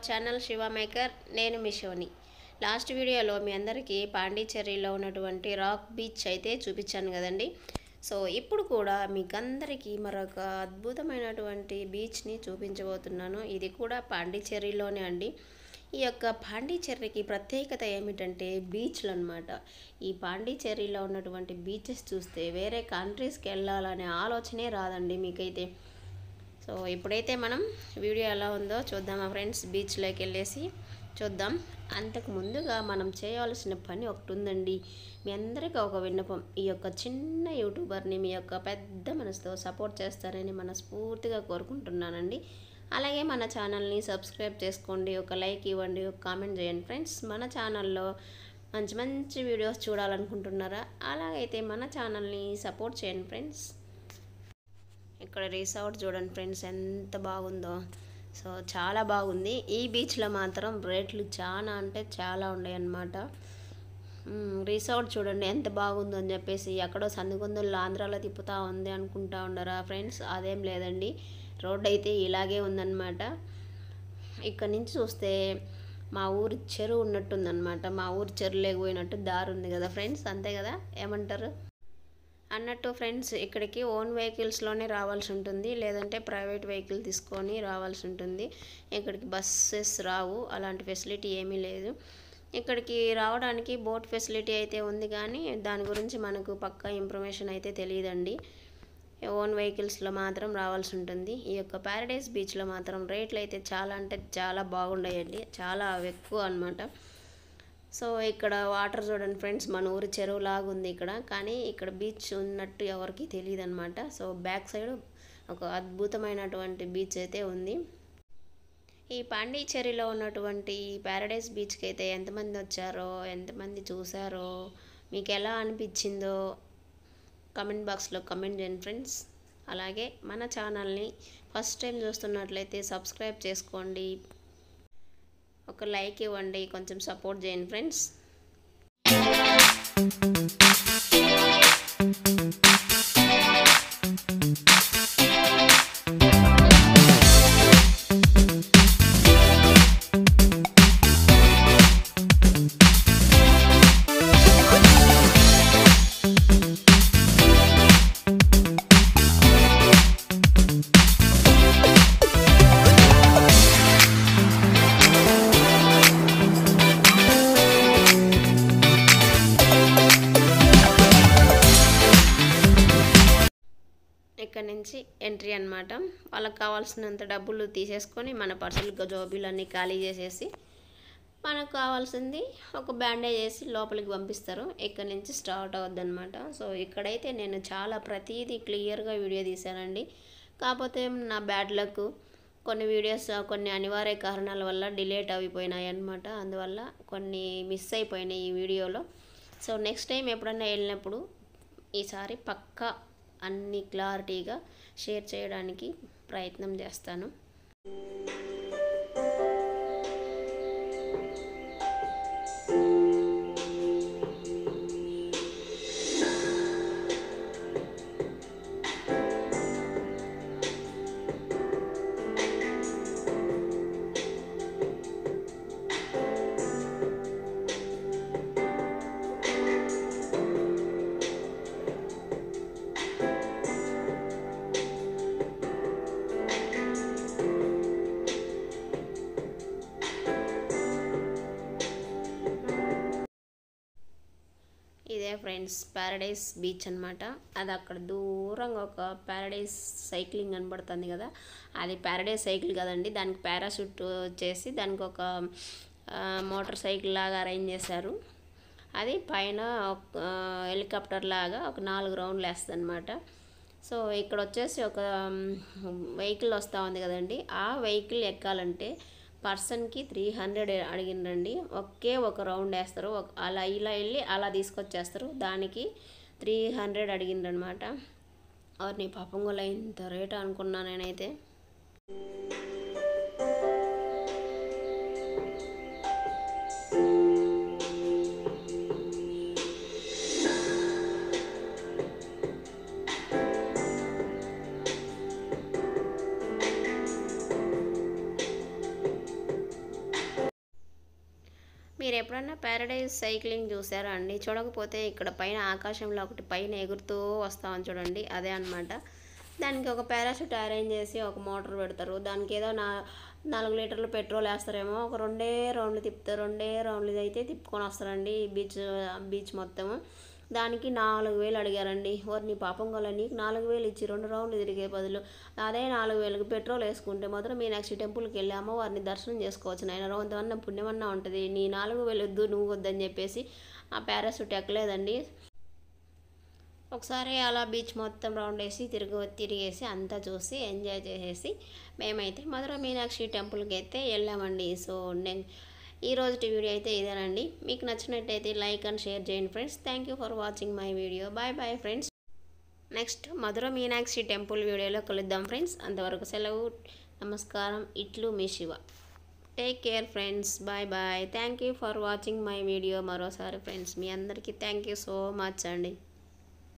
channel Shiva maker నేను మిషోని last వీడియోలో మీ అందరికీ పాండిచ్చేరిలో ఉన్నటువంటి రాక్ బీచ్ అయితే చూపించాను కదండి సో ఇప్పుడు కూడా మీకందరికీ మరొక అద్భుతమైనటువంటి బీచ్ని చూపించబోతున్నాను ఇది కూడా పాండిచ్చేరిలోనే అండి ఈ యొక్క పాండిచ్చేరికి ప్రత్యేకత ఏమిటంటే బీచ్లు అనమాట ఈ పాండిచ్చేరిలో ఉన్నటువంటి బీచెస్ చూస్తే వేరే కంట్రీస్కి వెళ్ళాలనే ఆలోచనే రాదండి మీకైతే సో ఇప్పుడైతే మనం వీడియో ఎలా ఉందో చూద్దామా ఫ్రెండ్స్ బీచ్లోకి వెళ్ళేసి చూద్దాం అంతకు ముందుగా మనం చేయాల్సిన పని ఒకటి ఉందండి మీ అందరికీ ఒక విన్నపం ఈ యొక్క చిన్న యూట్యూబర్ని మీ యొక్క పెద్ద మనసుతో సపోర్ట్ చేస్తారని మనస్ఫూర్తిగా కోరుకుంటున్నానండి అలాగే మన ఛానల్ని సబ్స్క్రైబ్ చేసుకోండి ఒక లైక్ ఇవ్వండి ఒక కామెంట్ చేయండి ఫ్రెండ్స్ మన ఛానల్లో మంచి మంచి వీడియోస్ చూడాలనుకుంటున్నారా అలాగైతే మన ఛానల్ని సపోర్ట్ చేయండి ఫ్రెండ్స్ ఇక్కడ రిసార్ట్ చూడండి ఫ్రెండ్స్ ఎంత బాగుందో సో చాలా బాగుంది ఈ బీచ్లో మాత్రం రేట్లు చాలా అంటే చాలా ఉన్నాయి అన్నమాట రిసార్ట్ చూడండి ఎంత బాగుందో అని చెప్పేసి ఎక్కడో సందుగొందుల్లో ఆంధ్రాలో తిప్పుతా ఉంది అనుకుంటా ఉండరా ఫ్రెండ్స్ అదేం లేదండి రోడ్ అయితే ఇలాగే ఉందన్నమాట ఇక్కడ నుంచి చూస్తే మా ఊరి చెరువు ఉన్నట్టుందన్నమాట మా ఊరి చెరువు లేకపోయినట్టు దారి ఉంది కదా ఫ్రెండ్స్ అంతే కదా ఏమంటారు అన్నట్టు ఫ్రెండ్స్ ఇక్కడికి ఓన్ వెహికల్స్లోనే రావాల్సి ఉంటుంది లేదంటే ప్రైవేట్ వెహికల్ తీసుకొని రావాల్సి ఉంటుంది ఇక్కడికి బస్సెస్ రావు అలాంటి ఫెసిలిటీ ఏమీ లేదు ఇక్కడికి రావడానికి బోట్ ఫెసిలిటీ అయితే ఉంది కానీ దాని గురించి మనకు పక్కా ఇన్ఫర్మేషన్ అయితే తెలియదండి ఓన్ వెహికల్స్లో మాత్రం రావాల్సి ఉంటుంది ఈ యొక్క ప్యారడైస్ బీచ్లో మాత్రం రేట్లు అయితే చాలా అంటే చాలా బాగున్నాయండి చాలా ఎక్కువ అనమాట సో ఇక్కడ వాటర్ చూడండి ఫ్రెండ్స్ మన ఊరి చెరువు లాగా ఉంది ఇక్కడ కానీ ఇక్కడ బీచ్ ఉన్నట్టు ఎవరికి తెలియదు అనమాట సో బ్యాక్ సైడ్ ఒక అద్భుతమైనటువంటి బీచ్ అయితే ఉంది ఈ పాండిచ్చేరిలో ఉన్నటువంటి ఈ ప్యారడైస్ బీచ్కి అయితే ఎంతమంది వచ్చారో ఎంతమంది చూసారో మీకు ఎలా అనిపించిందో కమెంట్ బాక్స్లో కమెంట్ చేయండి ఫ్రెండ్స్ అలాగే మన ఛానల్ని ఫస్ట్ టైం చూస్తున్నట్లయితే సబ్స్క్రైబ్ చేసుకోండి ఒక లైక్ ఇవ్వండి కొంచెం సపోర్ట్ చేయండి ఫ్రెండ్స్ ఇక్కడ నుంచి ఎంట్రీ అనమాట వాళ్ళకి కావాల్సినంత డబ్బులు తీసేసుకొని మన పర్సులు జోబీలు అన్నీ ఖాళీ చేసేసి మనకు కావాల్సింది ఒక బ్యాండేజ్ వేసి లోపలికి పంపిస్తారు ఇక్కడ నుంచి స్టార్ట్ అవుద్ది అనమాట సో ఇక్కడైతే నేను చాలా ప్రతిదీ క్లియర్గా వీడియో తీశానండి కాకపోతే నా బ్యాడ్ లక్ కొన్ని వీడియోస్ కొన్ని అనివార్య కారణాల వల్ల డిలేట్ అయిపోయినాయి అనమాట అందువల్ల కొన్ని మిస్ అయిపోయినాయి ఈ వీడియోలో సో నెక్స్ట్ టైం ఎప్పుడన్నా వెళ్ళినప్పుడు ఈసారి పక్కా అన్ని క్లారిటీగా షేర్ చేయడానికి ప్రయత్నం చేస్తాను ఇదే ఫ్రెండ్స్ ప్యారడైస్ బీచ్ అనమాట అది అక్కడ దూరంగా ఒక ప్యారడైస్ సైక్లింగ్ కనబడుతుంది కదా అది ప్యారడైస్ సైకిల్ కదండి దానికి పారాషూట్ చేసి దానికి ఒక మోటార్ సైకిల్ లాగా అరేంజ్ చేశారు అది పైన హెలికాప్టర్ లాగా ఒక నాలుగు రౌండ్లు వేస్తుంది అనమాట సో ఇక్కడ వచ్చేసి ఒక వెహికల్ వస్తూ ఉంది కదండి ఆ వెహికల్ ఎక్కాలంటే పర్సన్కి త్రీ హండ్రెడ్ అడిగినండి ఒకే ఒక రౌండ్ వేస్తారు ఒక అలా ఇలా వెళ్ళి అలా తీసుకొచ్చేస్తారు దానికి త్రీ హండ్రెడ్ అడిగిండ్రనమాట నీ పాపం కూడా ఇంత రేట్ అనుకున్నా నేనైతే ఎప్పుడన్నా ప్యారడైజ్ సైక్లింగ్ చూసారా అండి చూడకపోతే ఇక్కడ పైన ఆకాశంలో ఒకటి పైన ఎగురుతూ వస్తామని చూడండి అదే అన్నమాట దానికి ఒక పారాషూట్ అరేంజ్ చేసి ఒక మోటార్ పెడతారు దానికి ఏదో నా నాలుగు లీటర్లు పెట్రోల్ వేస్తారేమో ఒక రెండే రౌండ్లు తిప్పుతారు రెండే రౌండ్లు అయితే తిప్పుకొని వస్తారండి ఈ బీచ్ బీచ్ మొత్తము దానికి నాలుగు వేలు అడిగారండి వారిని పాపం గల నీకు నాలుగు వేలు ఇచ్చి రెండు రౌండ్లు తిరిగే బదులు అదే నాలుగు వేలకు పెట్రోల్ వేసుకుంటే మాత్రం మీనాక్షి టెంపుల్కి వెళ్ళి అమ్మవారిని దర్శనం చేసుకోవచ్చు నాయన రౌంతమన్నా పుణ్యమన్నా ఉంటుంది నీ నాలుగు వేలు వద్దు నువ్వు వద్దని చెప్పేసి ఆ పారాసూట్ ఎక్కలేదండి ఒకసారి అలా బీచ్ మొత్తం రౌండ్ వేసి తిరిగి తిరిగేసి అంతా చూసి ఎంజాయ్ చేసేసి మేమైతే మధుర మీనాక్షి టెంపుల్కి అయితే వెళ్ళామండి సో నేను ఈ రోజు వీడియో అయితే ఇదేనండి మీకు నచ్చినట్టయితే లైక్ అండ్ షేర్ చేయండి friends thank you for watching my video bye bye friends next Madhura Meenakshi temple వీడియోలో కలుద్దాం ఫ్రెండ్స్ అంతవరకు సెలవు నమస్కారం ఇట్లు మీ Shiva take care friends bye bye thank you for watching my video మరోసారి ఫ్రెండ్స్ మీ అందరికీ థ్యాంక్ యూ సో మచ్ అండి